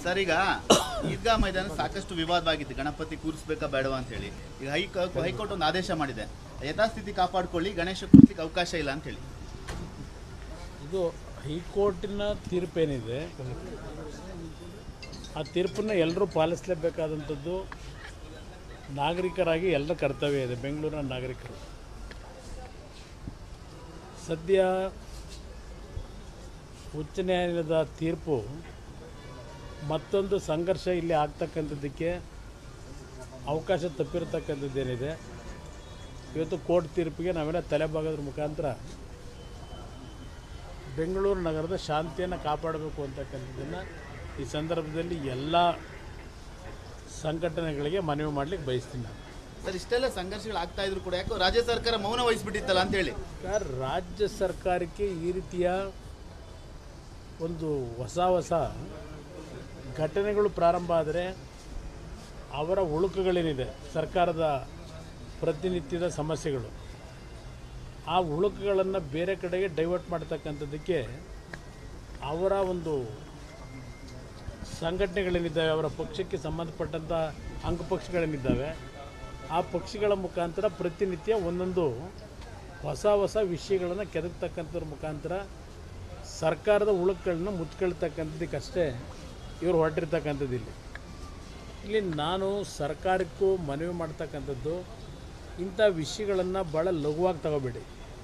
Sir ಈಗ ಈದ್ಗಾ ಮೈದಾನ ಸಾಕಷ್ಟು ವಿವಾದವಾಗಿತ್ತು ಗಣಪತಿ ಕೂರಿಸ್ಬೇಕಾ ಬೇಡವಾ ಅಂತ ಹೇಳಿ ಈಗ ಹೈ ಹೈಕೋರ್ಟ್ ಒಂದು ಆದೇಶ ಮಾಡಿದೆ ಯಥಾಸ್ಥಿತಿ ಕಾಪಾಡ್ಕೊಳ್ಳಿ ಗಣೇಶ ಕೂರಿಸ್ಲಿಕ್ಕೆ ಅವಕಾಶ ಇಲ್ಲ ಅಂತ ಹೇಳಿ ಇದು ಹೈಕೋರ್ಟಿನ ತೀರ್ಪೇನಿದೆ ಆ ತೀರ್ಪನ್ನು ಎಲ್ಲರೂ ಪಾಲಿಸಲೇಬೇಕಾದಂಥದ್ದು ನಾಗರಿಕರಾಗಿ ಎಲ್ಲರ ಕರ್ತವ್ಯ ಇದೆ ಬೆಂಗಳೂರಿನ ನಾಗರಿಕರು ಸದ್ಯ ಉಚ್ಚ ನ್ಯಾಯಾಲಯದ ತೀರ್ಪು ಮತ್ತೊಂದು ಸಂಘರ್ಷ ಇಲ್ಲಿ ಆಗ್ತಕ್ಕಂಥದ್ದಕ್ಕೆ ಅವಕಾಶ ತಪ್ಪಿರತಕ್ಕಂಥದ್ದೇನಿದೆ ಇವತ್ತು ಕೋರ್ಟ್ ತೀರ್ಪಿಗೆ ನಾವೆಲ್ಲ ತಲೆಬಾಗೋದ್ರ ಮುಖಾಂತರ ಬೆಂಗಳೂರು ನಗರದ ಶಾಂತಿಯನ್ನು ಕಾಪಾಡಬೇಕು ಅಂತಕ್ಕಂಥದ್ದನ್ನು ಈ ಸಂದರ್ಭದಲ್ಲಿ ಎಲ್ಲ ಸಂಘಟನೆಗಳಿಗೆ ಮನವಿ ಮಾಡಲಿಕ್ಕೆ ಬಯಸ್ತೀನಿ ನಾನು ಸರ್ ಇಷ್ಟೆಲ್ಲ ಸಂಘರ್ಷಗಳು ಆಗ್ತಾ ಇದ್ರು ಕೂಡ ಯಾಕೋ ರಾಜ್ಯ ಸರ್ಕಾರ ಮೌನ ವಹಿಸ್ಬಿಟ್ಟಿತ್ತಲ್ಲ ಅಂತ ಹೇಳಿ ಈಗ ರಾಜ್ಯ ಸರ್ಕಾರಕ್ಕೆ ಈ ರೀತಿಯ ಒಂದು ಹೊಸ ಹೊಸ ಘಟನೆಗಳು ಪ್ರಾರಂಭ ಆದರೆ ಅವರ ಉಳುಕುಗಳೇನಿದೆ ಸರ್ಕಾರದ ಪ್ರತಿನಿತ್ಯದ ಸಮಸ್ಯೆಗಳು ಆ ಉಳುಕುಗಳನ್ನು ಬೇರೆ ಕಡೆಗೆ ಡೈವರ್ಟ್ ಮಾಡ್ತಕ್ಕಂಥದ್ದಕ್ಕೆ ಅವರ ಒಂದು ಸಂಘಟನೆಗಳೇನಿದ್ದಾವೆ ಅವರ ಪಕ್ಷಕ್ಕೆ ಸಂಬಂಧಪಟ್ಟಂಥ ಅಂಗಪಕ್ಷಗಳೇನಿದ್ದಾವೆ ಆ ಪಕ್ಷಗಳ ಮುಖಾಂತರ ಪ್ರತಿನಿತ್ಯ ಒಂದೊಂದು ಹೊಸ ಹೊಸ ವಿಷಯಗಳನ್ನು ಕೆದಕ್ತಕ್ಕಂಥದ್ರ ಮುಖಾಂತರ ಸರ್ಕಾರದ ಉಳುಕುಗಳನ್ನ ಮುಚ್ಕೊಳ್ತಕ್ಕಂಥದ್ದಕ್ಕಷ್ಟೇ ಇವರು ಹೊರಟಿರ್ತಕ್ಕಂಥದ್ದು ಇಲ್ಲಿ ಇಲ್ಲಿ ನಾನು ಸರ್ಕಾರಕ್ಕೂ ಮನವಿ ಮಾಡ್ತಕ್ಕಂಥದ್ದು ಇಂಥ ವಿಷಯಗಳನ್ನು ಭಾಳ ಲಘುವಾಗಿ ತಗೋಬೇಡಿ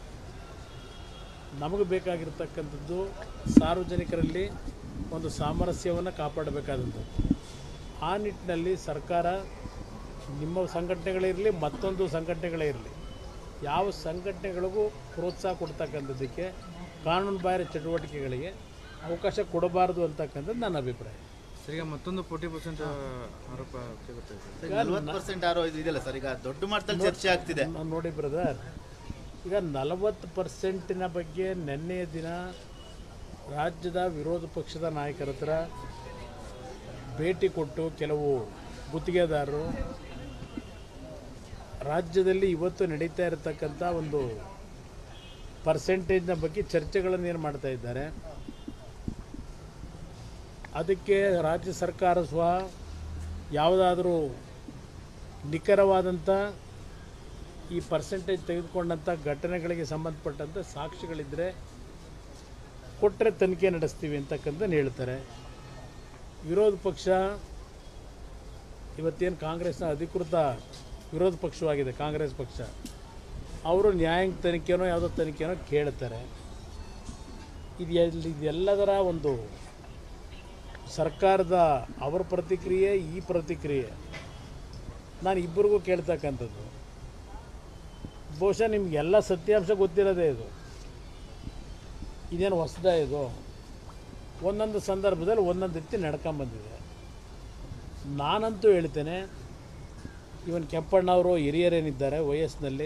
ನಮಗೆ ಬೇಕಾಗಿರ್ತಕ್ಕಂಥದ್ದು ಸಾರ್ವಜನಿಕರಲ್ಲಿ ಒಂದು ಸಾಮರಸ್ಯವನ್ನು ಕಾಪಾಡಬೇಕಾದದ್ದು ಆ ನಿಟ್ಟಿನಲ್ಲಿ ಸರ್ಕಾರ ನಿಮ್ಮ ಸಂಘಟನೆಗಳಿರಲಿ ಮತ್ತೊಂದು ಸಂಘಟನೆಗಳೇ ಇರಲಿ ಯಾವ ಸಂಘಟನೆಗಳಿಗೂ ಪ್ರೋತ್ಸಾಹ ಕೊಡ್ತಕ್ಕಂಥದ್ದಕ್ಕೆ ಕಾನೂನು ಬಾಹಿರ ಚಟುವಟಿಕೆಗಳಿಗೆ ಅವಕಾಶ ಕೊಡಬಾರದು ಅಂತಕ್ಕಂಥದ್ದು ನನ್ನ ಅಭಿಪ್ರಾಯ ಸರ್ ಈಗ ಮತ್ತೊಂದು ಫೋರ್ಟಿ ಪರ್ಸೆಂಟ್ ಆರೋಪ ಕೇಳುತ್ತೆ ಸರ್ ನಲ್ವತ್ತು ಪರ್ಸೆಂಟ್ ಆರೋ ಇದು ಇದೆಯಲ್ಲ ಸರ್ ಈಗ ದೊಡ್ಡ ಮಟ್ಟದಲ್ಲಿ ಚರ್ಚೆ ಆಗ್ತಿದೆ ನಾನು ನೋಡಿ ಬ್ರದರ್ ಈಗ ನಲವತ್ತು ಪರ್ಸೆಂಟಿನ ಬಗ್ಗೆ ನಿನ್ನೆಯ ದಿನ ರಾಜ್ಯದ ವಿರೋಧ ಪಕ್ಷದ ನಾಯಕರ ಹತ್ರ ಭೇಟಿ ಕೊಟ್ಟು ಕೆಲವು ಗುತ್ತಿಗೆದಾರರು ರಾಜ್ಯದಲ್ಲಿ ಇವತ್ತು ನಡೀತಾ ಇರತಕ್ಕಂಥ ಒಂದು ಪರ್ಸೆಂಟೇಜ್ನ ಬಗ್ಗೆ ಚರ್ಚೆಗಳನ್ನು ಏನು ಮಾಡ್ತಾ ಇದ್ದಾರೆ ಅದಕ್ಕೆ ರಾಜ್ಯ ಸರ್ಕಾರ ಸಹ ಯಾವುದಾದ್ರೂ ನಿಖರವಾದಂಥ ಈ ಪರ್ಸೆಂಟೇಜ್ ತೆಗೆದುಕೊಂಡಂಥ ಘಟನೆಗಳಿಗೆ ಸಂಬಂಧಪಟ್ಟಂಥ ಸಾಕ್ಷಿಗಳಿದ್ದರೆ ಕೊಟ್ಟರೆ ತನಿಖೆ ನಡೆಸ್ತೀವಿ ಅಂತಕ್ಕಂಥದ್ದು ಹೇಳ್ತಾರೆ ವಿರೋಧ ಪಕ್ಷ ಇವತ್ತೇನು ಕಾಂಗ್ರೆಸ್ನ ಅಧಿಕೃತ ವಿರೋಧ ಪಕ್ಷವಾಗಿದೆ ಕಾಂಗ್ರೆಸ್ ಪಕ್ಷ ಅವರು ನ್ಯಾಯಾಂಗ ತನಿಖೆನೋ ಯಾವುದೋ ತನಿಖೆನೋ ಕೇಳ್ತಾರೆ ಇದು ಎಲ್- ಇದೆಲ್ಲದರ ಒಂದು ಸರ್ಕಾರದ ಅವರ ಪ್ರತಿಕ್ರಿಯೆ ಈ ಪ್ರತಿಕ್ರಿಯೆ ನಾನು ಇಬ್ಬರಿಗೂ ಕೇಳ್ತಕ್ಕಂಥದ್ದು ಬಹುಶಃ ನಿಮಗೆಲ್ಲ ಸತ್ಯಾಂಶ ಗೊತ್ತಿರೋದೇ ಇದು ಇದೇನು ಹೊಸದ ಇದು ಒಂದೊಂದು ಸಂದರ್ಭದಲ್ಲಿ ಒಂದೊಂದು ರೀತಿ ನಡ್ಕೊಂಬಂದಿದೆ ನಾನಂತೂ ಹೇಳ್ತೇನೆ ಇವನ್ ಕೆಂಪಣ್ಣವರು ಹಿರಿಯರೇನಿದ್ದಾರೆ ವಯಸ್ಸಿನಲ್ಲಿ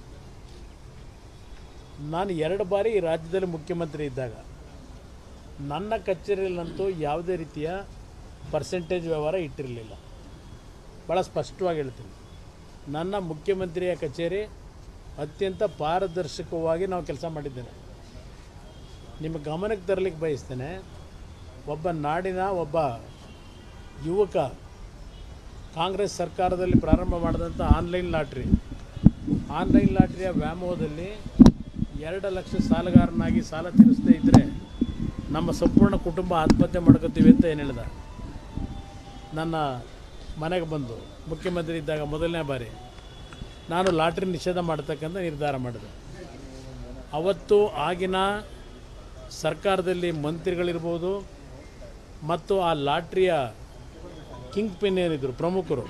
ನಾನು ಎರಡು ಬಾರಿ ಈ ರಾಜ್ಯದಲ್ಲಿ ಮುಖ್ಯಮಂತ್ರಿ ಇದ್ದಾಗ ನನ್ನ ಕಚೇರಿಯಲ್ಲಂತೂ ಯಾವುದೇ ರೀತಿಯ ಪರ್ಸೆಂಟೇಜ್ ವ್ಯವಹಾರ ಇಟ್ಟಿರಲಿಲ್ಲ ಭಾಳ ಸ್ಪಷ್ಟವಾಗಿ ಹೇಳ್ತೀನಿ ನನ್ನ ಮುಖ್ಯಮಂತ್ರಿಯ ಕಚೇರಿ ಅತ್ಯಂತ ಪಾರದರ್ಶಕವಾಗಿ ನಾವು ಕೆಲಸ ಮಾಡಿದ್ದೇನೆ ನಿಮ್ಮ ಗಮನಕ್ಕೆ ತರಲಿಕ್ಕೆ ಬಯಸ್ತೇನೆ ಒಬ್ಬ ನಾಡಿನ ಒಬ್ಬ ಯುವಕ ಕಾಂಗ್ರೆಸ್ ಸರ್ಕಾರದಲ್ಲಿ ಪ್ರಾರಂಭ ಮಾಡಿದಂಥ ಆನ್ಲೈನ್ ಲಾಟ್ರಿ ಆನ್ಲೈನ್ ಲಾಟ್ರಿಯ ವ್ಯಾಮೋಹದಲ್ಲಿ ಎರಡು ಲಕ್ಷ ಸಾಲಗಾರನಾಗಿ ಸಾಲ ತೀರಿಸದೇ ಇದ್ದರೆ ನಮ್ಮ ಸಂಪೂರ್ಣ ಕುಟುಂಬ ಆತ್ಮಹತ್ಯೆ ಮಾಡ್ಕೋತೀವಿ ಅಂತ ಏನು ಹೇಳಿದ ನನ್ನ ಮನೆಗೆ ಬಂದು ಮುಖ್ಯಮಂತ್ರಿ ಇದ್ದಾಗ ಮೊದಲನೇ ಬಾರಿ ನಾನು ಲಾಟ್ರಿ ನಿಷೇಧ ಮಾಡ್ತಕ್ಕಂಥ ನಿರ್ಧಾರ ಮಾಡಿದೆ ಅವತ್ತು ಆಗಿನ ಸರ್ಕಾರದಲ್ಲಿ ಮಂತ್ರಿಗಳಿರ್ಬೋದು ಮತ್ತು ಆ ಲಾಟ್ರಿಯ ಕಿಂಗ್ ಪಿನ್ ಏನಿದ್ರು ಪ್ರಮುಖರು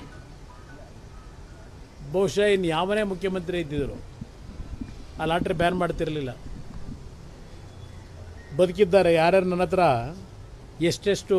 ಬಹುಶಃ ಇನ್ನು ಯಾವನೇ ಮುಖ್ಯಮಂತ್ರಿ ಇದ್ದಿದ್ರು ಆ ಲಾಟ್ರಿ ಬ್ಯಾನ್ ಮಾಡ್ತಿರಲಿಲ್ಲ ಬದುಕಿದ್ದಾರೆ ಯಾರ್ಯಾರು ನನ್ನ ಹತ್ರ ಎಷ್ಟೆಷ್ಟು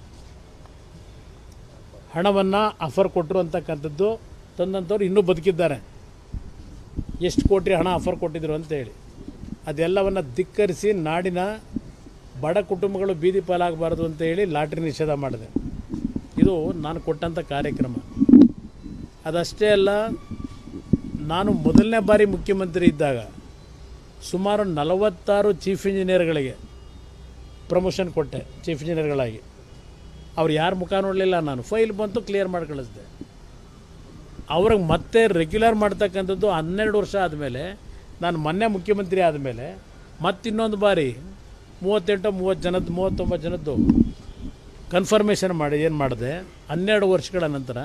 ಹಣವನ್ನು ಆಫರ್ ಕೊಟ್ಟರು ಅಂತಕ್ಕಂಥದ್ದು ತಂದಂಥವ್ರು ಇನ್ನೂ ಬದುಕಿದ್ದಾರೆ ಎಷ್ಟು ಕೋಟಿ ಹಣ ಆಫರ್ ಕೊಟ್ಟಿದ್ರು ಅಂತೇಳಿ ಅದೆಲ್ಲವನ್ನು ಧಿಕ್ಕರಿಸಿ ನಾಡಿನ ಬಡ ಕುಟುಂಬಗಳು ಬೀದಿ ಪಾಲಾಗಬಾರ್ದು ಅಂತ ಹೇಳಿ ಲಾಟ್ರಿ ನಿಷೇಧ ಮಾಡಿದೆ ಇದು ನಾನು ಕೊಟ್ಟಂಥ ಕಾರ್ಯಕ್ರಮ ಅದಷ್ಟೇ ಅಲ್ಲ ನಾನು ಮೊದಲನೇ ಬಾರಿ ಮುಖ್ಯಮಂತ್ರಿ ಇದ್ದಾಗ ಸುಮಾರು ನಲವತ್ತಾರು ಚೀಫ್ ಇಂಜಿನಿಯರ್ಗಳಿಗೆ ಪ್ರಮೋಷನ್ ಕೊಟ್ಟೆ ಚೀಫ್ ಇಂಜಿನಿಯರ್ಗಳಾಗಿ ಅವ್ರು ಯಾರ ಮುಖ ನೋಡಲಿಲ್ಲ ನಾನು ಫೈಲ್ ಬಂತು ಕ್ಲಿಯರ್ ಮಾಡಿ ಕಳಿಸ್ದೆ ಅವ್ರಿಗೆ ಮತ್ತೆ ರೆಗ್ಯುಲರ್ ಮಾಡ್ತಕ್ಕಂಥದ್ದು ಹನ್ನೆರಡು ವರ್ಷ ಆದಮೇಲೆ ನಾನು ಮೊನ್ನೆ ಮುಖ್ಯಮಂತ್ರಿ ಆದಮೇಲೆ ಮತ್ತಿನ್ನೊಂದು ಬಾರಿ ಮೂವತ್ತೆಂಟು ಮೂವತ್ತು ಜನದ್ದು ಮೂವತ್ತೊಂಬತ್ತು ಜನದ್ದು ಕನ್ಫರ್ಮೇಷನ್ ಮಾಡಿ ಏನು ಮಾಡಿದೆ ಹನ್ನೆರಡು ವರ್ಷಗಳ ನಂತರ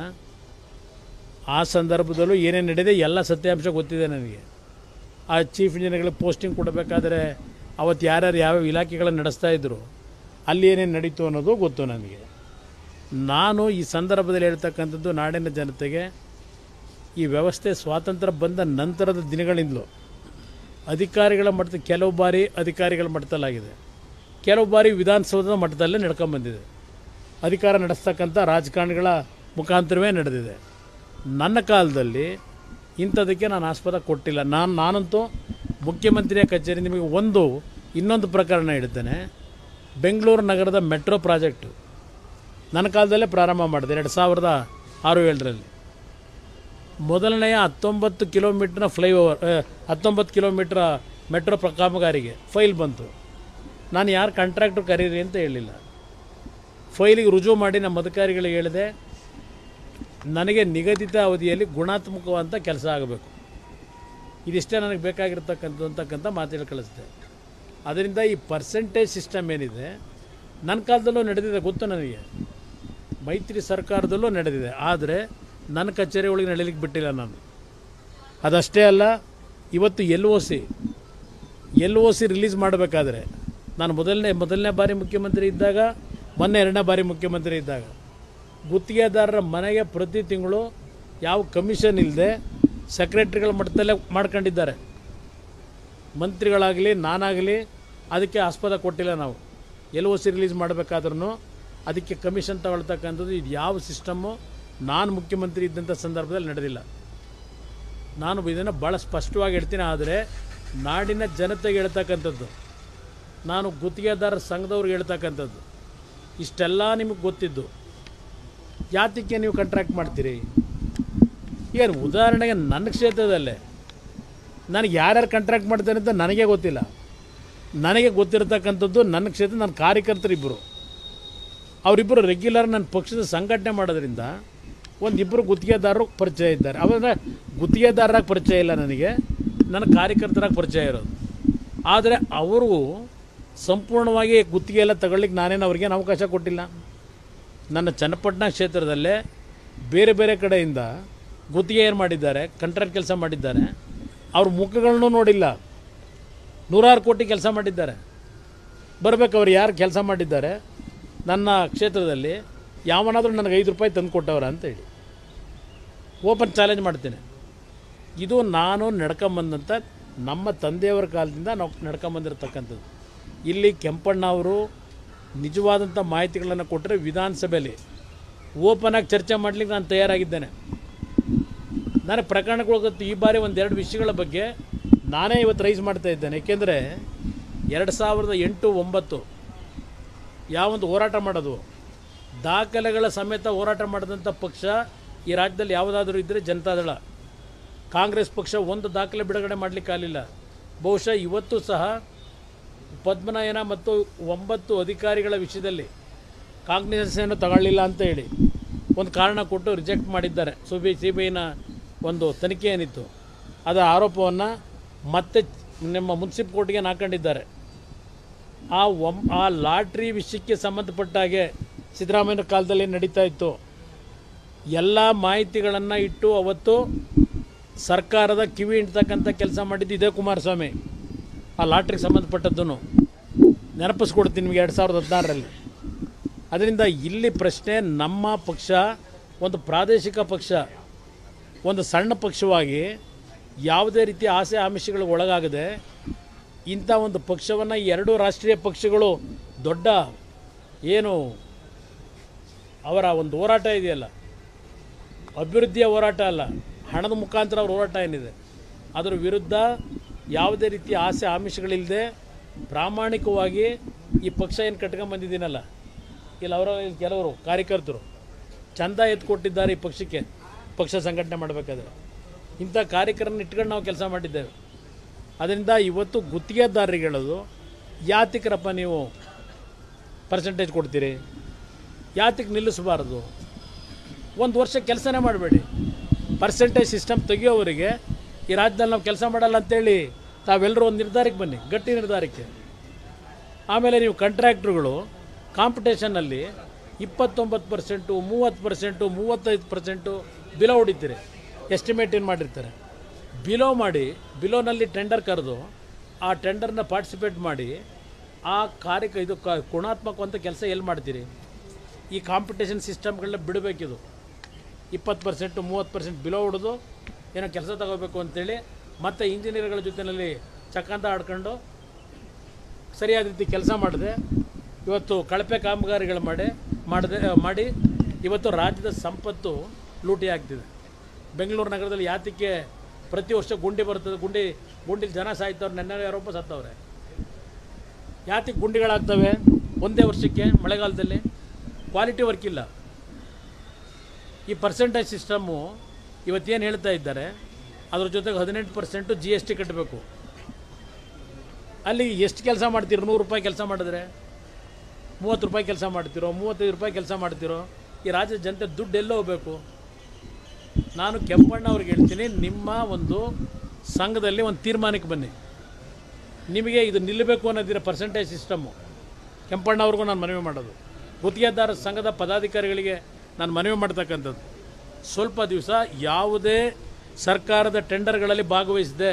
ಆ ಸಂದರ್ಭದಲ್ಲೂ ಏನೇನು ನಡೆದಿದೆ ಎಲ್ಲ ಸತ್ಯಾಂಶ ಗೊತ್ತಿದೆ ನನಗೆ ಆ ಚೀಫ್ ಇಂಜಿನಿಯರ್ಗಳಿಗೆ ಪೋಸ್ಟಿಂಗ್ ಕೊಡಬೇಕಾದ್ರೆ ಅವತ್ತು ಯಾರ್ಯಾರು ಯಾವ್ಯಾವ ಇಲಾಖೆಗಳನ್ನು ನಡೆಸ್ತಾ ಇದ್ದರು ಅಲ್ಲಿ ಏನೇನು ನಡೀತು ಅನ್ನೋದು ಗೊತ್ತು ನನಗೆ ನಾನು ಈ ಸಂದರ್ಭದಲ್ಲಿ ಹೇಳ್ತಕ್ಕಂಥದ್ದು ನಾಡಿನ ಜನತೆಗೆ ಈ ವ್ಯವಸ್ಥೆ ಸ್ವಾತಂತ್ರ್ಯ ಬಂದ ನಂತರದ ದಿನಗಳಿಂದಲೂ ಅಧಿಕಾರಿಗಳ ಮಟ್ಟದ ಕೆಲವು ಬಾರಿ ಅಧಿಕಾರಿಗಳ ಮಟ್ಟದಲ್ಲಾಗಿದೆ ಕೆಲವು ಬಾರಿ ವಿಧಾನಸೌಧದ ಮಟ್ಟದಲ್ಲೇ ನಡ್ಕೊಂಬಂದಿದೆ ಅಧಿಕಾರ ನಡೆಸ್ತಕ್ಕಂಥ ರಾಜಕಾರಣಿಗಳ ಮುಖಾಂತರವೇ ನಡೆದಿದೆ ನನ್ನ ಕಾಲದಲ್ಲಿ ಇಂಥದಕ್ಕೆ ನಾನು ಆಸ್ಪದ ಕೊಟ್ಟಿಲ್ಲ ನಾನು ನಾನಂತೂ ಮುಖ್ಯಮಂತ್ರಿಯ ಕಚೇರಿ ನಿಮಗೆ ಒಂದು ಇನ್ನೊಂದು ಪ್ರಕರಣ ಹೇಳ್ತೇನೆ ಬೆಂಗಳೂರು ನಗರದ ಮೆಟ್ರೋ ಪ್ರಾಜೆಕ್ಟು ನನ್ನ ಕಾಲದಲ್ಲೇ ಪ್ರಾರಂಭ ಮಾಡಿದೆ ಎರಡು ಸಾವಿರದ ಆರು ಏಳರಲ್ಲಿ ಮೊದಲನೆಯ ಹತ್ತೊಂಬತ್ತು ಕಿಲೋಮೀಟ್ರ್ನ ಫ್ಲೈಓವರ್ ಹತ್ತೊಂಬತ್ತು ಕಿಲೋಮೀಟ್ರ ಮೆಟ್ರೋ ಪ್ರ ಕಾಮಗಾರಿಗೆ ಫೈಲ್ ಬಂತು ನಾನು ಯಾರು ಕಾಂಟ್ರಾಕ್ಟ್ರು ಕರೀರಿ ಅಂತ ಹೇಳಿಲ್ಲ ಫೈಲಿಗೆ ರುಜು ಮಾಡಿ ನಮ್ಮ ಅಧಿಕಾರಿಗಳಿಗೆ ಹೇಳಿದೆ ನನಗೆ ನಿಗದಿತ ಅವಧಿಯಲ್ಲಿ ಗುಣಾತ್ಮಕವಾದಂಥ ಕೆಲಸ ಆಗಬೇಕು ಇದಿಷ್ಟೇ ನನಗೆ ಬೇಕಾಗಿರ್ತಕ್ಕಂಥದ್ದು ಅಂತಕ್ಕಂಥ ಮಾತೇಳಿ ಕಳಿಸ್ದೆ ಅದರಿಂದ ಈ ಪರ್ಸೆಂಟೇಜ್ ಸಿಸ್ಟಮ್ ಏನಿದೆ ನನ್ನ ಕಾಲದಲ್ಲೂ ನಡೆದಿದೆ ಗೊತ್ತು ನನಗೆ ಮೈತ್ರಿ ಸರ್ಕಾರದಲ್ಲೂ ನಡೆದಿದೆ ಆದರೆ ನನ್ನ ಕಚೇರಿ ಒಳಗೆ ನಡೀಲಿಕ್ಕೆ ಬಿಟ್ಟಿಲ್ಲ ನಾನು ಅದಷ್ಟೇ ಅಲ್ಲ ಇವತ್ತು L O C L O C release ಮಾಡಬೇಕಾದ್ರೆ ನಾನು ಮೊದಲನೇ ಮೊದಲನೇ ಬಾರಿ ಮುಖ್ಯಮಂತ್ರಿ ಇದ್ದಾಗ ಮೊನ್ನೆ ಎರಡನೇ ಬಾರಿ ಮುಖ್ಯಮಂತ್ರಿ ಇದ್ದಾಗ ಗುತ್ತಿಗೆದಾರರ ಮನೆಗೆ ಪ್ರತಿ ತಿಂಗಳು ಯಾವ ಕಮಿಷನ್ ಇಲ್ಲದೆ ಸೆಕ್ರೆಟ್ರಿಗಳ ಮಟ್ಟದಲ್ಲೇ ಮಾಡ್ಕೊಂಡಿದ್ದಾರೆ ಮಂತ್ರಿಗಳಾಗಲಿ ನಾನಾಗಲಿ ಅದಕ್ಕೆ ಆಸ್ಪದ ಕೊಟ್ಟಿಲ್ಲ ನಾವು ಎಲ್ ಒ ಸಿ ರಿಲೀಸ್ ಮಾಡಬೇಕಾದ್ರೂ ಅದಕ್ಕೆ ಕಮಿಷನ್ ತಗೊಳ್ತಕ್ಕಂಥದ್ದು ಇದು ಯಾವ ಸಿಸ್ಟಮ್ಮು ನಾನು ಮುಖ್ಯಮಂತ್ರಿ ಇದ್ದಂಥ ಸಂದರ್ಭದಲ್ಲಿ ನಡೆದಿಲ್ಲ ನಾನು ಇದನ್ನು ಭಾಳ ಸ್ಪಷ್ಟವಾಗಿ ಹೇಳ್ತೀನಿ ಆದರೆ ನಾಡಿನ ಜನತೆಗೆ ಹೇಳ್ತಕ್ಕಂಥದ್ದು ನಾನು ಗುತ್ತಿಗೆದಾರರ ಸಂಘದವ್ರಿಗೆ ಹೇಳ್ತಕ್ಕಂಥದ್ದು ಇಷ್ಟೆಲ್ಲ ನಿಮಗೆ ಗೊತ್ತಿದ್ದು ಯಾತಕ್ಕೆ ನೀವು ಕಾಂಟ್ರಾಕ್ಟ್ ಮಾಡ್ತೀರಿ ಈಗ ಉದಾಹರಣೆಗೆ ನನ್ನ ಕ್ಷೇತ್ರದಲ್ಲೇ ನನಗೆ ಯಾರ್ಯಾರು ಕಾಂಟ್ರಾಕ್ಟ್ ಮಾಡ್ತಾರೆ ಅಂತ ನನಗೆ ಗೊತ್ತಿಲ್ಲ ನನಗೆ ಗೊತ್ತಿರತಕ್ಕಂಥದ್ದು ನನ್ನ ಕ್ಷೇತ್ರ ನನ್ನ ಕಾರ್ಯಕರ್ತರಿಬ್ಬರು ಅವರಿಬ್ಬರು ರೆಗ್ಯುಲರ್ ನನ್ನ ಪಕ್ಷದ ಸಂಘಟನೆ ಮಾಡೋದ್ರಿಂದ ಒಂದಿಬ್ಬರು ಗುತ್ತಿಗೆದಾರರು ಪರಿಚಯ ಇದ್ದಾರೆ ಅವಾಗ ಗುತ್ತಿಗೆದಾರರಾಗಿ ಪರಿಚಯ ಇಲ್ಲ ನನಗೆ ನನ್ನ ಕಾರ್ಯಕರ್ತರಾಗಿ ಪರಿಚಯ ಇರೋದು ಆದರೆ ಅವರು ಸಂಪೂರ್ಣವಾಗಿ ಗುತ್ತಿಗೆ ಎಲ್ಲ ತಗೊಳ್ಳಿಕ್ಕೆ ನಾನೇನು ಅವ್ರಿಗೇನು ಅವಕಾಶ ಕೊಟ್ಟಿಲ್ಲ ನನ್ನ ಚನ್ನಪಟ್ಟಣ ಕ್ಷೇತ್ರದಲ್ಲೇ ಬೇರೆ ಬೇರೆ ಕಡೆಯಿಂದ ಗುತ್ತಿಗೆ ಏನು ಮಾಡಿದ್ದಾರೆ ಕಂಟ್ರಾಕ್ಟ್ ಕೆಲಸ ಮಾಡಿದ್ದಾರೆ ಅವ್ರ ಮುಖಗಳನ್ನೂ ನೋಡಿಲ್ಲ ನೂರಾರು ಕೋಟಿ ಕೆಲಸ ಮಾಡಿದ್ದಾರೆ ಬರಬೇಕು ಅವ್ರು ಯಾರು ಕೆಲಸ ಮಾಡಿದ್ದಾರೆ ನನ್ನ ಕ್ಷೇತ್ರದಲ್ಲಿ ಯಾವನಾದರೂ ನನಗೆ ಐದು ರೂಪಾಯಿ ತಂದು ಕೊಟ್ಟವ್ರ ಅಂತ ಹೇಳಿ ಓಪನ್ ಚಾಲೆಂಜ್ ಮಾಡ್ತೇನೆ ಇದು ನಾನು ನಡ್ಕೊಂಬಂದಂಥ ನಮ್ಮ ತಂದೆಯವರ ಕಾಲದಿಂದ ನಾವು ನಡ್ಕೊಂಬಂದಿರತಕ್ಕಂಥದ್ದು ಇಲ್ಲಿ ಕೆಂಪಣ್ಣ ಅವರು ನಿಜವಾದಂಥ ಮಾಹಿತಿಗಳನ್ನು ಕೊಟ್ಟರೆ ವಿಧಾನಸಭೆಯಲ್ಲಿ ಓಪನ್ ಆಗಿ ಚರ್ಚೆ ಮಾಡಲಿಕ್ಕೆ ನಾನು ತಯಾರಾಗಿದ್ದೇನೆ ನಾನು ಪ್ರಕರಣಗಳು ಗೊತ್ತು ಈ ಬಾರಿ ಒಂದೆರಡು ವಿಷಯಗಳ ಬಗ್ಗೆ ನಾನೇ ಇವತ್ತು ರೈಸ್ ಮಾಡ್ತಾ ಇದ್ದೇನೆ ಏಕೆಂದರೆ ಎರಡು ಸಾವಿರದ ಎಂಟು ಒಂಬತ್ತು ಯಾವೊಂದು ಹೋರಾಟ ಮಾಡೋದು ದಾಖಲೆಗಳ ಸಮೇತ ಹೋರಾಟ ಮಾಡಿದಂಥ ಪಕ್ಷ ಈ ರಾಜ್ಯದಲ್ಲಿ ಯಾವುದಾದ್ರೂ ಇದ್ದರೆ ಜನತಾದಳ ಕಾಂಗ್ರೆಸ್ ಪಕ್ಷ ಒಂದು ದಾಖಲೆ ಬಿಡುಗಡೆ ಮಾಡಲಿಕ್ಕಾಗಲಿಲ್ಲ ಬಹುಶಃ ಇವತ್ತು ಸಹ ಪದ್ಮನಯನ ಮತ್ತು ಒಂಬತ್ತು ಅಧಿಕಾರಿಗಳ ವಿಷಯದಲ್ಲಿ ಕಾಂಗ್ರೆಸ್ಸನ್ನು ತಗೊಳ್ಳಿಲ್ಲ ಅಂತ ಹೇಳಿ ಒಂದು ಕಾರಣ ಕೊಟ್ಟು ರಿಜೆಕ್ಟ್ ಮಾಡಿದ್ದಾರೆ ಸಿ ಬಿ ಸಿ ಬಿ ಐನ ಒಂದು ತನಿಖೆ ಏನಿತ್ತು ಅದರ ಆರೋಪವನ್ನು ಮತ್ತೆ ನಿಮ್ಮ ಮುನ್ಸಿಪ್ ಕೋರ್ಟ್ಗೆ ಹಾಕೊಂಡಿದ್ದಾರೆ ಆ ಒಂ ಆ ಲಾಟ್ರಿ ವಿಷಯಕ್ಕೆ ಸಂಬಂಧಪಟ್ಟ ಹಾಗೆ ಸಿದ್ದರಾಮಯ್ಯನ ಕಾಲದಲ್ಲಿ ನಡೀತಾ ಇತ್ತು ಎಲ್ಲ ಮಾಹಿತಿಗಳನ್ನು ಇಟ್ಟು ಅವತ್ತು ಸರ್ಕಾರದ ಕಿವಿ ಹಿಂಡ್ತಕ್ಕಂಥ ಕೆಲಸ ಮಾಡಿದ್ದು ಇದೇ ಕುಮಾರಸ್ವಾಮಿ ಆ ಲಾಟ್ರಿಗೆ ಸಂಬಂಧಪಟ್ಟದ್ದನ್ನು ನೆನಪಿಸ್ಕೊಡ್ತೀನಿ ನಿಮಗೆ ಎರಡು ಸಾವಿರದ ಹದಿನಾರರಲ್ಲಿ ಅದರಿಂದ ಇಲ್ಲಿ ಪ್ರಶ್ನೆ ನಮ್ಮ ಪಕ್ಷ ಒಂದು ಪ್ರಾದೇಶಿಕ ಪಕ್ಷ ಒಂದು ಸಣ್ಣ ಪಕ್ಷವಾಗಿ ಯಾವುದೇ ರೀತಿಯ ಆಸೆ ಆಮಿಷಗಳಿಗೆ ಒಳಗಾಗದೆ ಇಂಥ ಒಂದು ಪಕ್ಷವನ್ನು ಎರಡೂ ರಾಷ್ಟ್ರೀಯ ಪಕ್ಷಗಳು ದೊಡ್ಡ ಏನು ಅವರ ಒಂದು ಹೋರಾಟ ಇದೆಯಲ್ಲ ಅಭಿವೃದ್ಧಿಯ ಹೋರಾಟ ಅಲ್ಲ ಹಣದ ಮುಖಾಂತರ ಅವ್ರ ಹೋರಾಟ ಏನಿದೆ ಅದರ ವಿರುದ್ಧ ಯಾವುದೇ ರೀತಿಯ ಆಸೆ ಆಮಿಷಗಳಿಲ್ಲದೆ ಪ್ರಾಮಾಣಿಕವಾಗಿ ಈ ಪಕ್ಷ ಏನು ಕಟ್ಕೊಂಬಂದಿದ್ದೀನಲ್ಲ ಇಲ್ಲಿ ಅವರ ಕೆಲವರು ಕಾರ್ಯಕರ್ತರು ಚಂದ ಎತ್ತು ಕೊಟ್ಟಿದ್ದಾರೆ ಈ ಪಕ್ಷಕ್ಕೆ ಪಕ್ಷ ಸಂಘಟನೆ ಮಾಡಬೇಕಾದ್ರೆ ಇಂಥ ಕಾರ್ಯಕರ್ತರನ್ನ ಇಟ್ಕೊಂಡು ನಾವು ಕೆಲಸ ಮಾಡಿದ್ದೇವೆ ಅದರಿಂದ ಇವತ್ತು ಗುತ್ತಿಗೆದಾರರಿಗೆ ಹೇಳೋದು ಯಾತಿಕರಪ್ಪ ನೀವು ಪರ್ಸೆಂಟೇಜ್ ಕೊಡ್ತೀರಿ ಯಾತಕ್ಕೆ ನಿಲ್ಲಿಸಬಾರ್ದು ಒಂದು ವರ್ಷ ಕೆಲಸನೇ ಮಾಡಬೇಡಿ ಪರ್ಸೆಂಟೇಜ್ ಸಿಸ್ಟಮ್ ತೆಗಿಯೋವರಿಗೆ ಈ ರಾಜ್ಯದಲ್ಲಿ ನಾವು ಕೆಲಸ ಮಾಡಲ್ಲ ಅಂತೇಳಿ ತಾವೆಲ್ಲರೂ ಒಂದು ನಿರ್ಧಾರಕ್ಕೆ ಬನ್ನಿ ಗಟ್ಟಿ ನಿರ್ಧಾರಕ್ಕೆ ಆಮೇಲೆ ನೀವು ಕಾಂಟ್ರಾಕ್ಟ್ರುಗಳು ಕಾಂಪಿಟೇಷನ್ನಲ್ಲಿ ಇಪ್ಪತ್ತೊಂಬತ್ತು ಪರ್ಸೆಂಟು ಮೂವತ್ತು ಪರ್ಸೆಂಟು ಮೂವತ್ತೈದು ಪರ್ಸೆಂಟು ಬಿಲೋ ಹೊಡಿತೀರಿ ಎಸ್ಟಿಮೇಟ್ ಏನು ಮಾಡಿರ್ತಾರೆ ಬಿಲೋ ಮಾಡಿ ಬಿಲೋನಲ್ಲಿ ಟೆಂಡರ್ ಕರೆದು ಆ ಟೆಂಡರ್ನ ಪಾರ್ಟಿಸಿಪೇಟ್ ಮಾಡಿ ಆ ಕಾರ್ಯಕ್ಕೆ ಇದು ಕ ಗುಣಾತ್ಮಕವಂತ ಕೆಲಸ ಎಲ್ಲಿ ಮಾಡ್ತೀರಿ ಈ ಕಾಂಪಿಟೇಷನ್ ಸಿಸ್ಟಮ್ಗಳನ್ನ ಬಿಡಬೇಕಿದು ಇಪ್ಪತ್ತು ಪರ್ಸೆಂಟು ಮೂವತ್ತು ಪರ್ಸೆಂಟ್ ಬಿಲೋ ಹೊಡೆದು ಏನೋ ಕೆಲಸ ತಗೋಬೇಕು ಅಂತೇಳಿ ಮತ್ತು ಇಂಜಿನಿಯರ್ಗಳ ಜೊತೆಯಲ್ಲಿ ಚಕ್ಕಂತ ಆಡ್ಕೊಂಡು ಸರಿಯಾದ ರೀತಿ ಕೆಲಸ ಮಾಡಿದೆ ಇವತ್ತು ಕಳಪೆ ಕಾಮಗಾರಿಗಳು ಮಾಡಿ ಮಾಡದೆ ಮಾಡಿ ಇವತ್ತು ರಾಜ್ಯದ ಸಂಪತ್ತು ಲೂಟಿ ಆಗ್ತಿದೆ ಬೆಂಗಳೂರು ನಗರದಲ್ಲಿ ಯಾತಕ್ಕೆ ಪ್ರತಿ ವರ್ಷ ಗುಂಡಿ ಬರ್ತದೆ ಗುಂಡಿ ಗುಂಡಿಲಿ ಜನ ಸಾಯ್ತವ್ರು ನೆನ್ನೆ ಯಾರೊಬ್ಬ ಸತ್ತವ್ರೆ ಯಾತಕ್ಕೆ ಗುಂಡಿಗಳಾಗ್ತವೆ ಒಂದೇ ವರ್ಷಕ್ಕೆ ಮಳೆಗಾಲದಲ್ಲಿ ಕ್ವಾಲಿಟಿ ವರ್ಕ್ ಇಲ್ಲ ಈ ಪರ್ಸೆಂಟೇಜ್ ಸಿಸ್ಟಮ್ಮು ಇವತ್ತೇನು ಹೇಳ್ತಾ ಇದ್ದಾರೆ ಅದ್ರ ಜೊತೆಗೆ ಹದಿನೆಂಟು ಪರ್ಸೆಂಟು ಜಿ ಎಸ್ ಟಿ ಕಟ್ಟಬೇಕು ಅಲ್ಲಿ ಎಷ್ಟು ಕೆಲಸ ಮಾಡ್ತೀರೋ ನೂರು ರೂಪಾಯಿ ಕೆಲಸ ಮಾಡಿದ್ರೆ ಮೂವತ್ತು ರೂಪಾಯಿ ಕೆಲಸ ಮಾಡ್ತಿರೋ ಮೂವತ್ತೈದು ರೂಪಾಯಿ ಕೆಲಸ ಮಾಡ್ತಿರೋ ಈ ರಾಜ್ಯದ ಜನತೆ ದುಡ್ಡು ಎಲ್ಲೋ ಹೋಗಬೇಕು ನಾನು ಕೆಂಪಣ್ಣ ಅವ್ರಿಗೆ ಹೇಳ್ತೀನಿ ನಿಮ್ಮ ಒಂದು ಸಂಘದಲ್ಲಿ ಒಂದು ತೀರ್ಮಾನಕ್ಕೆ ಬನ್ನಿ ನಿಮಗೆ ಇದು ನಿಲ್ಲಬೇಕು ಅನ್ನೋದಿರ ಪರ್ಸೆಂಟೇಜ್ ಸಿಸ್ಟಮ್ಮು ಕೆಂಪಣ್ಣ ಅವ್ರಿಗೂ ನಾನು ಮನವಿ ಮಾಡೋದು ಗುತ್ತಿಗೆದಾರ ಸಂಘದ ಪದಾಧಿಕಾರಿಗಳಿಗೆ ನಾನು ಮನವಿ ಮಾಡ್ತಕ್ಕಂಥದ್ದು ಸ್ವಲ್ಪ ದಿವಸ ಯಾವುದೇ ಸರ್ಕಾರದ ಟೆಂಡರ್ಗಳಲ್ಲಿ ಭಾಗವಹಿಸದೆ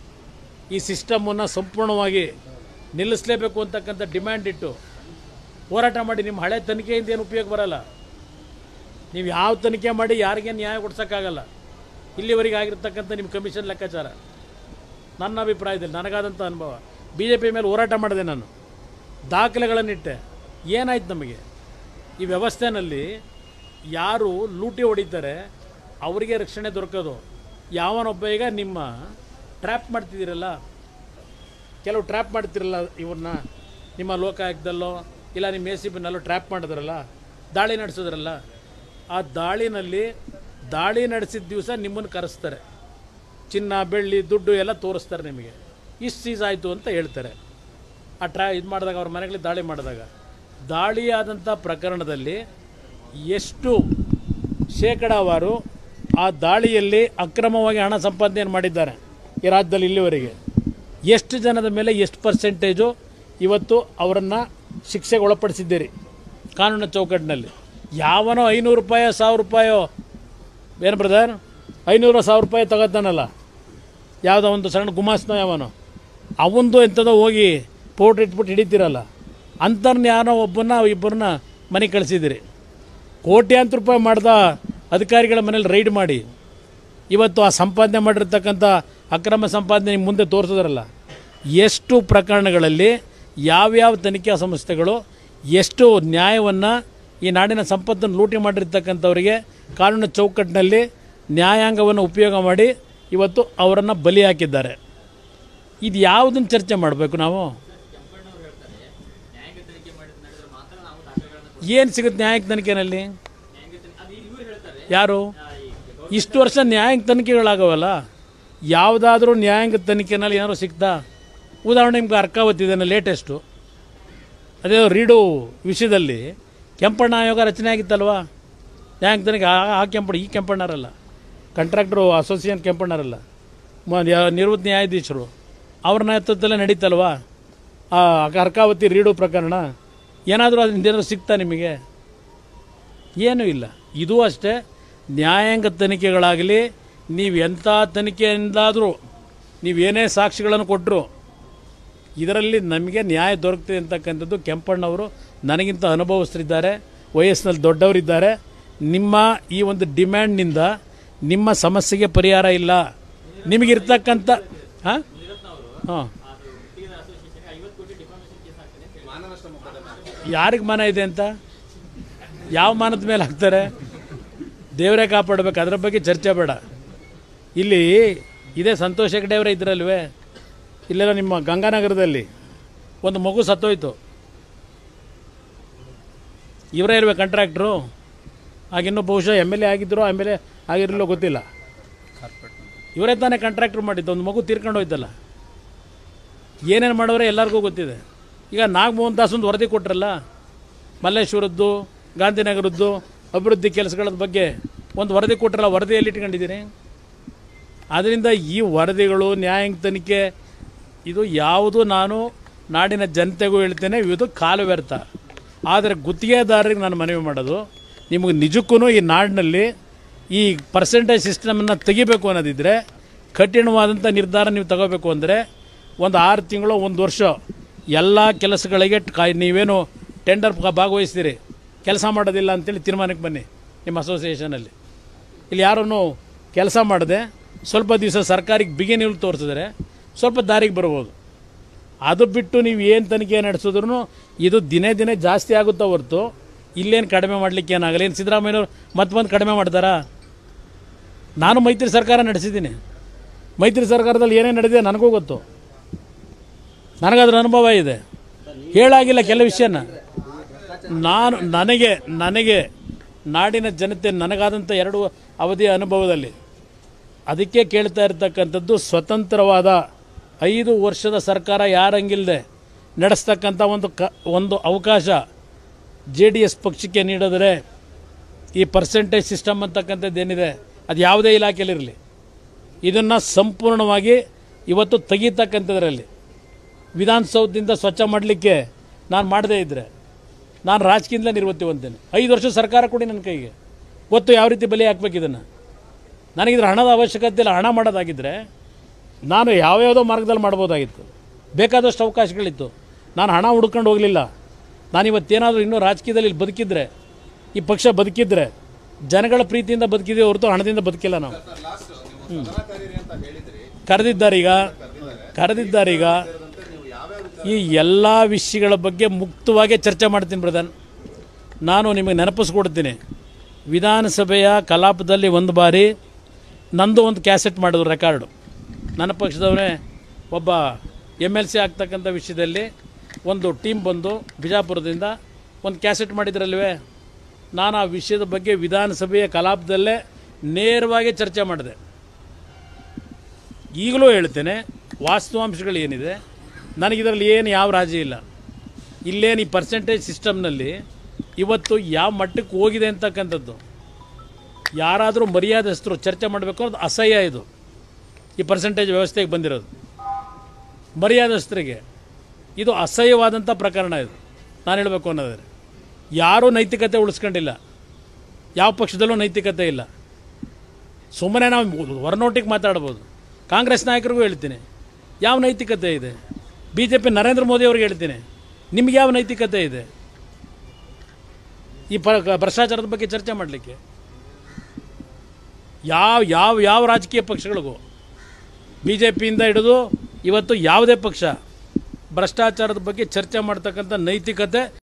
ಈ ಸಿಸ್ಟಮನ್ನು ಸಂಪೂರ್ಣವಾಗಿ ನಿಲ್ಲಿಸಲೇಬೇಕು ಅಂತಕ್ಕಂಥ ಡಿಮ್ಯಾಂಡ್ ಇಟ್ಟು ಹೋರಾಟ ಮಾಡಿ ನಿಮ್ಮ ಹಳೆ ತನಿಖೆಯಿಂದ ಏನು ಉಪಯೋಗ ಬರಲ್ಲ ನೀವು ಯಾವ ತನಿಖೆ ಮಾಡಿ ಯಾರಿಗೆ ನ್ಯಾಯ ಕೊಡ್ಸೋಕ್ಕಾಗಲ್ಲ ಇಲ್ಲಿವರೆಗೆ ಆಗಿರ್ತಕ್ಕಂಥ ನಿಮ್ಮ ಕಮಿಷನ್ ಲೆಕ್ಕಾಚಾರ ನನ್ನ ಅಭಿಪ್ರಾಯದಲ್ಲಿ ನನಗಾದಂಥ ಅನುಭವ ಬಿ ಜೆ ಪಿ ಮೇಲೆ ಹೋರಾಟ ಮಾಡಿದೆ ನಾನು ದಾಖಲೆಗಳನ್ನಿಟ್ಟೆ ಏನಾಯ್ತು ನಮಗೆ ಈ ವ್ಯವಸ್ಥೆನಲ್ಲಿ ಯಾರು ಲೂಟಿ ಹೊಡಿತಾರೆ ಅವರಿಗೆ ರಕ್ಷಣೆ ದೊರಕೋದು ಯಾವನೊಬ್ಬ ಈಗ ನಿಮ್ಮ ಟ್ರ್ಯಾಪ್ ಮಾಡ್ತಿದ್ದೀರಲ್ಲ ಕೆಲವು ಟ್ರ್ಯಾಪ್ ಮಾಡ್ತಿರಲ್ಲ ಇವ್ರನ್ನ ನಿಮ್ಮ ಲೋಕಾಯುಕ್ತದಲ್ಲೋ ಇಲ್ಲ ನಿಮ್ಮ ಎ ಸಿ ಬಿನಲ್ಲೋ ಟ್ರ್ಯಾಪ್ ಮಾಡಿದ್ರಲ್ಲ ದಾಳಿ ನಡೆಸಿದ್ರಲ್ಲ ಆ ದಾಳಿನಲ್ಲಿ ದಾಳಿ ನಡೆಸಿದ ದಿವಸ ನಿಮ್ಮನ್ನು ಕರೆಸ್ತಾರೆ ಚಿನ್ನ ಬೆಳ್ಳಿ ದುಡ್ಡು ಎಲ್ಲ ತೋರಿಸ್ತಾರೆ ನಿಮಗೆ ಇಷ್ಟು ಸೀಸ್ ಆಯಿತು ಅಂತ ಹೇಳ್ತಾರೆ ಆ ಟ್ರಾ ಇದು ಮಾಡಿದಾಗ ಅವ್ರ ಮನೆಗಳಿಗೆ ದಾಳಿ ಮಾಡಿದಾಗ ದಾಳಿಯಾದಂಥ ಪ್ರಕರಣದಲ್ಲಿ ಎಷ್ಟು ಶೇಕಡಾವಾರು ಆ ದಾಳಿಯಲ್ಲಿ ಅಕ್ರಮವಾಗಿ ಹಣ ಸಂಪಾದನೆ ಮಾಡಿದ್ದಾರೆ ಈ ರಾಜ್ಯದಲ್ಲಿ ಇಲ್ಲಿವರೆಗೆ ಎಷ್ಟು ಜನದ ಮೇಲೆ ಎಷ್ಟು ಪರ್ಸೆಂಟೇಜು ಇವತ್ತು ಅವರನ್ನು ಶಿಕ್ಷೆಗೆ ಒಳಪಡಿಸಿದ್ದೀರಿ ಕಾನೂನಿನ ಚೌಕಟ್ಟಿನಲ್ಲಿ ಯಾವನೋ ಐನೂರು ರೂಪಾಯೋ ಸಾವಿರ ರೂಪಾಯೋ ಏನು ಬ್ರದರ್ ಐನೂರು ಸಾವಿರ ರೂಪಾಯಿ ತಗೋತಾನಲ್ಲ ಯಾವುದೋ ಒಂದು ಸಣ್ಣ ಗುಮಾಸ್ನೋ ಯಾವನೋ ಅವಂದು ಎಂಥದೋ ಹೋಗಿ ಪೌಡ್ರ್ ಇಟ್ಬಿಟ್ಟು ಹಿಡಿತೀರಲ್ಲ ಅಂಥವ್ರನ್ನ ಯಾರೋ ಒಬ್ಬನ್ನ ಇಬ್ಬರನ್ನ ಮನೆಗೆ ಕಳಿಸಿದಿರಿ ಕೋಟ್ಯಾಂತರ ರೂಪಾಯಿ ಮಾಡ್ದ ಅಧಿಕಾರಿಗಳ ಮನೇಲಿ ರೈಡ್ ಮಾಡಿ ಇವತ್ತು ಆ ಸಂಪಾದನೆ ಮಾಡಿರ್ತಕ್ಕಂಥ ಅಕ್ರಮ ಸಂಪಾದನೆ ನಿಮ್ ಮುಂದೆ ತೋರಿಸಿದ್ರಲ್ಲ ಎಷ್ಟು ಪ್ರಕರಣಗಳಲ್ಲಿ ಯಾವ್ಯಾವ ತನಿಖಾ ಸಂಸ್ಥೆಗಳು ಎಷ್ಟು ನ್ಯಾಯವನ್ನು ಈ ನಾಡಿನ ಸಂಪತ್ತನ್ನು ಲೂಟಿ ಮಾಡಿರ್ತಕ್ಕಂಥವರಿಗೆ ಕಾನೂನಿನ ಚೌಕಟ್ಟಿನಲ್ಲಿ ನ್ಯಾಯಾಂಗವನ್ನು ಉಪಯೋಗ ಮಾಡಿ ಇವತ್ತು ಅವರನ್ನು ಬಲಿ ಹಾಕಿದ್ದಾರೆ ಇದು ಯಾವುದನ್ನು ಚರ್ಚೆ ಮಾಡಬೇಕು ನಾವು ಏನು ಸಿಗುತ್ತೆ ನ್ಯಾಯಾಂಗ ತನಿಖೆನಲ್ಲಿ ಯಾರು ಇಷ್ಟು ವರ್ಷ ನ್ಯಾಯಾಂಗ ತನಿಖೆಗಳಾಗವಲ್ಲ ಯಾವುದಾದ್ರೂ ನ್ಯಾಯಾಂಗ ತನಿಖೆನಲ್ಲಿ ಏನಾದ್ರು ಸಿಗ್ತಾ ಉದಾಹರಣೆ ನಿಮ್ಗೆ ಅರ್ಕಾವತಿ ಇದನ್ನು ಲೇಟೆಸ್ಟು ಅದೇ ರೀಡು ವಿಷಯದಲ್ಲಿ ಕೆಂಪಣ್ಣ ಆಯೋಗ ರಚನೆ ಆಗಿತ್ತಲ್ವಾ ನ್ಯಾಯಾಂಗ ತನಿಖೆ ಆ- ಆ ಕೆಂಪಣ್ಣ ಈ ಕೆಂಪಣ್ಣರಲ್ಲ ಕಾಂಟ್ರಾಕ್ಟ್ರು ಅಸೋಸಿಯೇಷನ್ ಕೆಂಪಣ್ಣರಲ್ಲ ಮ- ಯಾ- ನಿವೃತ್ತ ನ್ಯಾಯಾಧೀಶರು ಅವ್ರ ನೇತೃತ್ವದಲ್ಲೇ ನಡೀತಲ್ವಾ ಆ ಅರ್ಕಾವತಿ ರೀಡು ಪ್ರಕರಣ ಏನಾದರೂ ಅದರಿಂದ ಏನಾದ್ರು ಸಿಗ್ತಾ ನಿಮಗೆ ಏನೂ ಇಲ್ಲ ಇದೂ ಅಷ್ಟೇ ನ್ಯಾಯಾಂಗ ತನಿಖೆಗಳಾಗಲಿ ನೀವು ಎಂಥ ತನಿಖೆಯಿಂದಾದರೂ ನೀವೇನೇ ಸಾಕ್ಷಿಗಳನ್ನು ಕೊಟ್ಟರು ಇದರಲ್ಲಿ ನಮಗೆ ನ್ಯಾಯ ದೊರಕ್ತದೆ ಅಂತಕ್ಕಂಥದ್ದು ಕೆಂಪಣ್ಣವರು ನನಗಿಂತ ಅನುಭವಸ್ಥರಿದ್ದಾರೆ ವಯಸ್ಸಿನಲ್ಲಿ ದೊಡ್ಡವರಿದ್ದಾರೆ ನಿಮ್ಮ ಈ ಒಂದು ಡಿಮ್ಯಾಂಡ್ನಿಂದ ನಿಮ್ಮ ಸಮಸ್ಯೆಗೆ ಪರಿಹಾರ ಇಲ್ಲ ನಿಮಗಿರ್ತಕ್ಕಂಥ ಹಾಂ ಹಾಂ ಯಾರಿಗೆ ಮಾನ ಇದೆ ಅಂತ ಯಾವ ಮಾನದ ಮೇಲೆ ಹಾಕ್ತಾರೆ ದೇವರೇ ಕಾಪಾಡಬೇಕು ಅದರ ಬಗ್ಗೆ ಚರ್ಚೆ ಬೇಡ ಇಲ್ಲಿ ಇದೇ ಸಂತೋಷ್ ಹೆಗ್ಡೆ ಅವರೇ ಇದ್ರಲ್ವೇ ಇಲ್ಲೆಲ್ಲ ನಿಮ್ಮ ಗಂಗಾನಗರದಲ್ಲಿ ಒಂದು ಮಗು ಸತ್ತೋಯ್ತು ಇವರೇ ಇರ್ಬೇಕು ಕಾಂಟ್ರಾಕ್ಟ್ರು ಆಗಿನ್ನೂ ಬಹುಶಃ ಎಮ್ ಎಲ್ ಎ ಆಗಿದ್ರು ಎಮ್ ಎಲ್ ಎ ಆಗಿರಲಿಲ್ಲ ಗೊತ್ತಿಲ್ಲ ಇವರೇ ತಾನೇ ಕಾಂಟ್ರಾಕ್ಟ್ರು ಮಾಡಿದ್ದು ಒಂದು ಮಗು ತೀರ್ಕೊಂಡು ಹೋಯ್ತಲ್ಲ ಏನೇನು ಮಾಡೋರೆ ಎಲ್ಲರಿಗೂ ಗೊತ್ತಿದೆ ಈಗ ನಾಗಮೋಹನ್ ದಾಸ್ ಒಂದು ವರದಿ ಕೊಟ್ರಲ್ಲ ಮಲ್ಲೇಶ್ವರದ್ದು ಗಾಂಧಿನಗರದ್ದು ಅಭಿವೃದ್ಧಿ ಕೆಲಸಗಳ ಬಗ್ಗೆ ಒಂದು ವರದಿ ಕೊಟ್ಟರಲ್ಲ ವರದಿಯಲ್ಲಿ ಇಟ್ಕೊಂಡಿದ್ದೀನಿ ಆದ್ದರಿಂದ ಈ ವರದಿಗಳು ನ್ಯಾಯಾಂಗ ತನಿಖೆ ಇದು ಯಾವುದು ನಾನು ನಾಡಿನ ಜನತೆಗೂ ಹೇಳ್ತೇನೆ ಇದು ಕಾಲು ವ್ಯರ್ಥ ಆದರೆ ಗುತ್ತಿಗೆದಾರರಿಗೆ ನಾನು ಮನವಿ ಮಾಡೋದು ನಿಮಗೆ ನಿಜಕ್ಕೂ ಈ ನಾಡಿನಲ್ಲಿ ಈ ಪರ್ಸೆಂಟೇಜ್ ಸಿಸ್ಟಮನ್ನು ತೆಗಿಬೇಕು ಅನ್ನೋದಿದ್ದರೆ ಕಠಿಣವಾದಂಥ ನಿರ್ಧಾರ ನೀವು ತಗೋಬೇಕು ಅಂದರೆ ಒಂದು ಆರು ತಿಂಗಳು ಒಂದು ವರ್ಷ ಎಲ್ಲ ಕೆಲಸಗಳಿಗೆ ಕಾಯ್ ನೀವೇನು ಟೆಂಡರ್ ಭಾಗವಹಿಸ್ತೀರಿ ಕೆಲಸ ಮಾಡೋದಿಲ್ಲ ಅಂತೇಳಿ ತೀರ್ಮಾನಕ್ಕೆ ಬನ್ನಿ ನಿಮ್ಮ ಅಸೋಸಿಯೇಷನಲ್ಲಿ ಇಲ್ಲಿ ಯಾರನ್ನು ಕೆಲಸ ಮಾಡದೆ ಸ್ವಲ್ಪ ದಿವಸ ಸರ್ಕಾರಕ್ಕೆ ಬಿಗಿ ನಿಲ್ಲು ತೋರಿಸಿದ್ರೆ ಸ್ವಲ್ಪ ದಾರಿಗೆ ಬರ್ಬೋದು ಅದು ಬಿಟ್ಟು ನೀವು ಏನು ತನಿಖೆ ನಡೆಸಿದ್ರು ಇದು ದಿನೇ ದಿನೇ ಜಾಸ್ತಿ ಆಗುತ್ತಾ ಹೊರತು ಇಲ್ಲೇನು ಕಡಿಮೆ ಮಾಡಲಿಕ್ಕೆ ಏನಾಗಲ್ಲ ಏನು ಸಿದ್ದರಾಮಯ್ಯನವ್ರು ಮತ್ತೆ ಬಂದು ಕಡಿಮೆ ಮಾಡ್ತಾರಾ ನಾನು ಮೈತ್ರಿ ಸರ್ಕಾರ ನಡೆಸಿದ್ದೀನಿ ಮೈತ್ರಿ ಸರ್ಕಾರದಲ್ಲಿ ಏನೇನು ನಡೆದಿದೆ ನನಗೂ ಗೊತ್ತು ನನಗದ್ರ ಅನುಭವ ಇದೆ ಹೇಳಾಗಿಲ್ಲ ಕೆಲವು ವಿಷಯನ ನಾನು ನನಗೆ ನನಗೆ ನಾಡಿನ ಜನತೆ ನನಗಾದಂಥ ಎರಡು ಅವಧಿಯ ಅನುಭವದಲ್ಲಿ ಅದಕ್ಕೆ ಕೇಳ್ತಾ ಇರ್ತಕ್ಕಂಥದ್ದು ಸ್ವತಂತ್ರವಾದ ಐದು ವರ್ಷದ ಸರ್ಕಾರ ಯಾರಂಗಿಲ್ಲದೆ ನಡೆಸ್ತಕ್ಕಂಥ ಒಂದು ಕ ಒಂದು ಅವಕಾಶ ಜೆ ಡಿ ಎಸ್ ಪಕ್ಷಕ್ಕೆ ನೀಡಿದರೆ ಈ ಪರ್ಸೆಂಟೇಜ್ ಸಿಸ್ಟಮ್ ಅಂತಕ್ಕಂಥದ್ದು ಏನಿದೆ ಅದು ಯಾವುದೇ ಇಲಾಖೆಯಲ್ಲಿರಲಿ ಇದನ್ನು ಸಂಪೂರ್ಣವಾಗಿ ಇವತ್ತು ತೆಗೀತಕ್ಕಂಥದ್ರಲ್ಲಿ ವಿಧಾನಸೌಧದಿಂದ ಸ್ವಚ್ಛ ಮಾಡಲಿಕ್ಕೆ ನಾನು ಮಾಡದೇ ಇದ್ದರೆ ನಾನು ರಾಜಕೀಯದಿಂದಲೇ ನಿವೃತ್ತಿ ಹೊಂದೇನೆ ಐದು ವರ್ಷ ಸರ್ಕಾರ ಕೊಡಿ ನನ್ನ ಕೈಗೆ ಗೊತ್ತು ಯಾವ ರೀತಿ ಬಲಿ ಹಾಕ್ಬೇಕು ಇದನ್ನು ನನಗಿದ್ರ ಹಣದ ಅವಶ್ಯಕತೆ ಇಲ್ಲ ಹಣ ಮಾಡೋದಾಗಿದ್ದರೆ ನಾನು ಯಾವ್ಯಾವುದೋ ಮಾರ್ಗದಲ್ಲಿ ಮಾಡ್ಬೋದಾಗಿತ್ತು ಬೇಕಾದಷ್ಟು ಅವಕಾಶಗಳಿತ್ತು ನಾನು ಹಣ ಹುಡ್ಕೊಂಡು ಹೋಗಲಿಲ್ಲ ನಾನು ಇವತ್ತೇನಾದರೂ ಇನ್ನೂ ರಾಜಕೀಯದಲ್ಲಿ ಇಲ್ಲಿ ಬದುಕಿದ್ರೆ ಈ ಪಕ್ಷ ಬದುಕಿದ್ರೆ ಜನಗಳ ಪ್ರೀತಿಯಿಂದ ಬದುಕಿದೆ ಹೊರತು ಹಣದಿಂದ ಬದುಕಿಲ್ಲ ನಾವು ಹ್ಮ್. ಕರೆದಿದ್ದಾರೀಗ ಕರೆದಿದ್ದಾರೀಗ ಈ ಎಲ್ಲ ವಿಷಯಗಳ ಬಗ್ಗೆ ಮುಕ್ತವಾಗಿ ಚರ್ಚೆ ಮಾಡ್ತೀನಿ ಬ್ರದನ್ ನಾನು ನಿಮಗೆ ನೆನಪಿಸ್ಕೊಡ್ತೀನಿ ವಿಧಾನಸಭೆಯ ಕಲಾಪದಲ್ಲಿ ಒಂದು ಬಾರಿ ನಂದು ಒಂದು ಕ್ಯಾಸೆಟ್ ಮಾಡಿದ್ರು ರೆಕಾರ್ಡು ನನ್ನ ಪಕ್ಷದವರೇ ಒಬ್ಬ ಎಮ್ ಎಲ್ ಸಿ ಆಗ್ತಕ್ಕಂಥ ವಿಷಯದಲ್ಲಿ ಒಂದು ಟೀಮ್ ಬಂದು ಬಿಜಾಪುರದಿಂದ ಒಂದು ಕ್ಯಾಸೆಟ್ ಮಾಡಿದ್ರಲ್ವೇ ನಾನು ಆ ವಿಷಯದ ಬಗ್ಗೆ ವಿಧಾನಸಭೆಯ ಕಲಾಪದಲ್ಲೇ ನೇರವಾಗಿ ಚರ್ಚೆ ಮಾಡಿದೆ ಈಗಲೂ ಹೇಳ್ತೇನೆ ವಾಸ್ತವಾಂಶಗಳು ಏನಿದೆ ನನಗಿದರಲ್ಲಿ ಏನು ಯಾವ ರಾಜಿ ಇಲ್ಲ ಇಲ್ಲೇನು ಈ ಪರ್ಸೆಂಟೇಜ್ ಸಿಸ್ಟಮ್ನಲ್ಲಿ ಇವತ್ತು ಯಾವ ಮಟ್ಟಕ್ಕೆ ಹೋಗಿದೆ ಅಂತಕ್ಕಂಥದ್ದು ಯಾರಾದರೂ ಮರ್ಯಾದಸ್ಥರು ಚರ್ಚೆ ಮಾಡಬೇಕು ಅನ್ನೋದು ಅಸಹ್ಯ ಇದು ಈ ಪರ್ಸೆಂಟೇಜ್ ವ್ಯವಸ್ಥೆಗೆ ಬಂದಿರೋದು ಮರ್ಯಾದಸ್ಥರಿಗೆ ಇದು ಅಸಹ್ಯವಾದಂಥ ಪ್ರಕರಣ ಇದು ನಾನು ಹೇಳಬೇಕು ಅನ್ನೋದಾದ್ರೆ ಯಾರೂ ನೈತಿಕತೆ ಉಳಿಸ್ಕೊಂಡಿಲ್ಲ ಯಾವ ಪಕ್ಷದಲ್ಲೂ ನೈತಿಕತೆ ಇಲ್ಲ ಸುಮ್ಮನೆ ನಾವು ಹೊರನೋಟಿಗೆ ಮಾತಾಡ್ಬೋದು ಕಾಂಗ್ರೆಸ್ ನಾಯಕರಿಗೂ ಹೇಳ್ತೀನಿ ಯಾವ ನೈತಿಕತೆ ಇದೆ B J P Narendra Modi ಅವ್ರಿಗೆ ಹೇಳ್ತೀನಿ ನಿಮ್ಗೆ ಯಾವ ನೈತಿಕತೆ ಇದೆ ಈ ಪ ಭ್ರಷ್ಟಾಚಾರದ ಬಗ್ಗೆ ಚರ್ಚೆ ಮಾಡಲಿಕ್ಕೆ ಯಾವ ಯಾವ ಯಾವ ರಾಜಕೀಯ ಪಕ್ಷಗಳಿಗೂ ಬಿ ಜೆ ಪಿಯಿಂದ ಹಿಡಿದು ಇವತ್ತು ಯಾವುದೇ ಪಕ್ಷ ಭ್ರಷ್ಟಾಚಾರದ ಬಗ್ಗೆ ಚರ್ಚೆ ಮಾಡ್ತಕ್ಕಂಥ ನೈತಿಕತೆ